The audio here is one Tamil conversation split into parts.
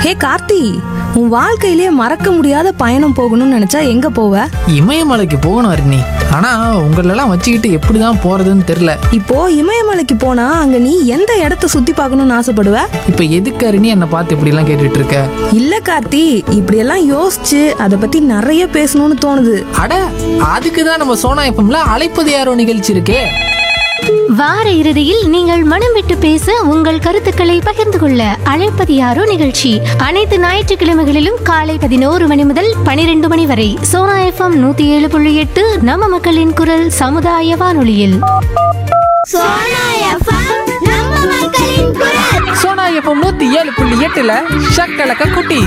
ஹே கார்த்தி உன் வாழ்க்கையிலே மறக்க முடியாத பயணம் போகணும்னு நினைச்சா எங்க போவ இமயமலைக்கு போகணும் அருணி ஆனா உங்களெல்லாம் வச்சுக்கிட்டு எப்படிதான் போறதுன்னு தெரியல இப்போ இமயமலைக்கு போனா அங்க நீ எந்த இடத்த சுத்தி பார்க்கணும்னு ஆசைப்படுவ இப்ப எதுக்கு அருணி என்னை பார்த்து இப்படி எல்லாம் கேட்டுட்டு இருக்க இல்ல கார்த்தி இப்படியெல்லாம் யோசிச்சு அதை பத்தி நிறைய பேசணும்னு தோணுது அட அதுக்கு தான் நம்ம சோனா எஃப்எம்ல அழைப்பது யாரோ நிகழ்ச்சி இருக்கே வார இறுதியில் நீங்கள் மனம் விட்டு பேச உங்கள் கருத்துக்களை பகிர்ந்து கொள்ள அழைப்பது யாரோ நிகழ்ச்சி அனைத்து ஞாயிற்றுக்கிழமைகளிலும் காலை பதினோரு மணி முதல் பனிரெண்டு மணி வரை சோனா எஃப்எம் நூத்தி ஏழு புள்ளி எட்டு நம்ம மக்களின் குரல் சமுதாய வானொலியில் சோனா எஃப்எம் நம்ம மக்களின் குரல் சோனா எஃப்எம் நூத்தி ஏழு புள்ளி எட்டுல ஷக்கலக்க குட்டி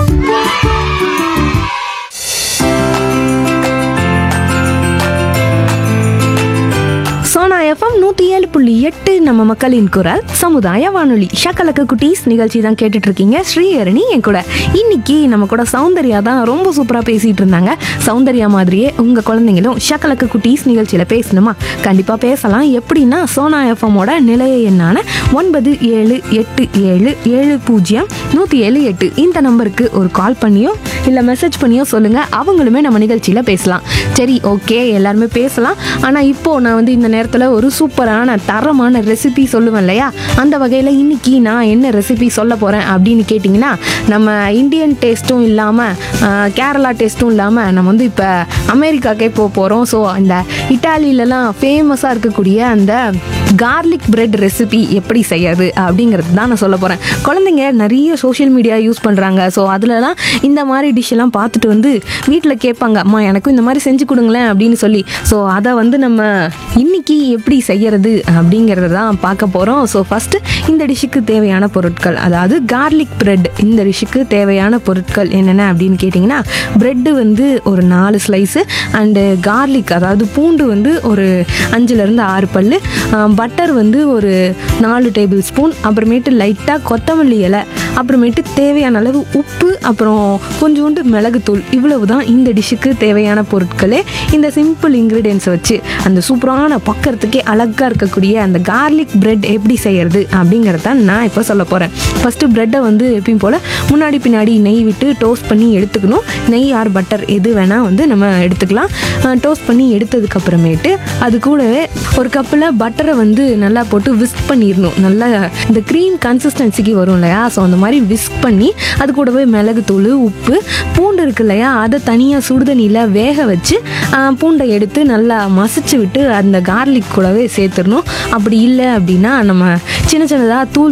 சோனா எஃப்எம் நூத்தி ஏழு புள்ளி எட்டு நம்ம மக்களின் குரல் சமுதாய வானொலி ஷக்கலக்க குட்டீஸ் நிகழ்ச்சி தான் கேட்டுட்டு இருக்கீங்க ஸ்ரீஹரணி என் கூட இன்னைக்கு நம்ம கூட சௌந்தர்யா தான் ரொம்ப சூப்பரா பேசிட்டு இருந்தாங்க சௌந்தர்யா மாதிரியே உங்க குழந்தைங்களும் ஷக்கலக்க குட்டீஸ் நிகழ்ச்சியில பேசணுமா கண்டிப்பா பேசலாம் எப்படின்னா சோனா எஃப்எம்மோட நிலைய எண்ணான ஒன்பது ஏழு எட்டு ஏழு ஏழு பூஜ்ஜியம் நூற்றி ஏழு எட்டு இந்த நம்பருக்கு ஒரு கால் பண்ணியோ இல்லை மெசேஜ் பண்ணியோ சொல்லுங்க அவங்களுமே நம்ம நிகழ்ச்சியில் பேசலாம் சரி ஓகே எல்லாருமே பேசலாம் ஆனால் இப்போ நான் வந்து இந்த நேரத்தில் ஒரு சூப்பரான தரமான ரெசிபி சொல்லுவேன் இல்லையா அந்த வகையில் இன்னைக்கு நான் என்ன ரெசிபி சொல்ல போகிறேன் அப்படின்னு கேட்டிங்கன்னா நம்ம இந்தியன் டேஸ்ட்டும் இல்லாமல் கேரளா டேஸ்ட்டும் இல்லாமல் நம்ம வந்து இப்போ அமெரிக்காக்கே போக போகிறோம் ஸோ அந்த இட்டாலியிலலாம் ஃபேமஸாக இருக்கக்கூடிய அந்த கார்லிக் பிரெட் ரெசிபி எப்படி செய்யறது அப்படிங்கிறது தான் நான் சொல்ல போகிறேன் குழந்தைங்க நிறைய சோஷியல் மீடியா யூஸ் பண்ணுறாங்க ஸோ அதுலலாம் இந்த மாதிரி டிஷ் எல்லாம் பார்த்துட்டு வந்து வீட்டில் கேட்பாங்க அம்மா எனக்கும் இந்த மாதிரி செஞ்சு கொடுங்களேன் அப்படின்னு சொல்லி ஸோ அதை வந்து நம்ம இன்னைக்கு எப்படி செய்யறது அப்படிங்கிறத தான் பார்க்க போகிறோம் ஸோ ஃபஸ்ட்டு இந்த டிஷ்ஷுக்கு தேவையான பொருட்கள் அதாவது கார்லிக் பிரெட் இந்த டிஷ்ஷுக்கு தேவையான பொருட்கள் என்னென்ன அப்படின்னு கேட்டிங்கன்னா பிரெட்டு வந்து ஒரு நாலு ஸ்லைஸு அண்டு கார்லிக் அதாவது பூண்டு வந்து ஒரு அஞ்சுலேருந்து ஆறு பல்லு பட்டர் வந்து ஒரு நாலு டேபிள் ஸ்பூன் அப்புறமேட்டு லைட்டாக கொத்தமல்லி இலை அப்புறமேட்டு தேவையான அளவு உப்பு அப்புறம் கொஞ்சோண்டு மிளகுத்தூள் இவ்வளவு தான் இந்த டிஷ்ஷுக்கு தேவையான பொருட்களே இந்த சிம்பிள் இன்க்ரீடியன்ஸை வச்சு அந்த சூப்பரான பக்கறதுக்கே அழகாக இருக்கக்கூடிய அந்த கார்லிக் பிரெட் எப்படி செய்யறது அப்படிங்கிறத நான் இப்போ சொல்ல போகிறேன் ஃபஸ்ட்டு ப்ரெட்டை வந்து எப்பயும் போல் முன்னாடி பின்னாடி நெய் விட்டு டோஸ்ட் பண்ணி எடுத்துக்கணும் நெய் ஆர் பட்டர் எது வேணால் வந்து நம்ம எடுத்துக்கலாம் டோஸ்ட் பண்ணி எடுத்ததுக்கப்புறமேட்டு அது கூடவே ஒரு கப்பில் பட்டரை வந்து நல்லா போட்டு விஸ்க் பண்ணிடணும் நல்லா இந்த க்ரீம் கன்சிஸ்டன்சிக்கு வரும் இல்லையா ஸோ அந்த மாதிரி விஸ்க் பண்ணி அது கூடவே மிளகுத்தூள் உப்பு பூண்டு இருக்கு இல்லையா அதை தனியாக சுடுதண்ணியில் வேக வச்சு ஆ, பூண்டை எடுத்து நல்லா மசிச்சு விட்டு அந்த கார்லிக் கூடவே சேர்த்துடணும் அப்படி இல்லை அப்படின்னா நம்ம சின்ன சின்னதாக தூள்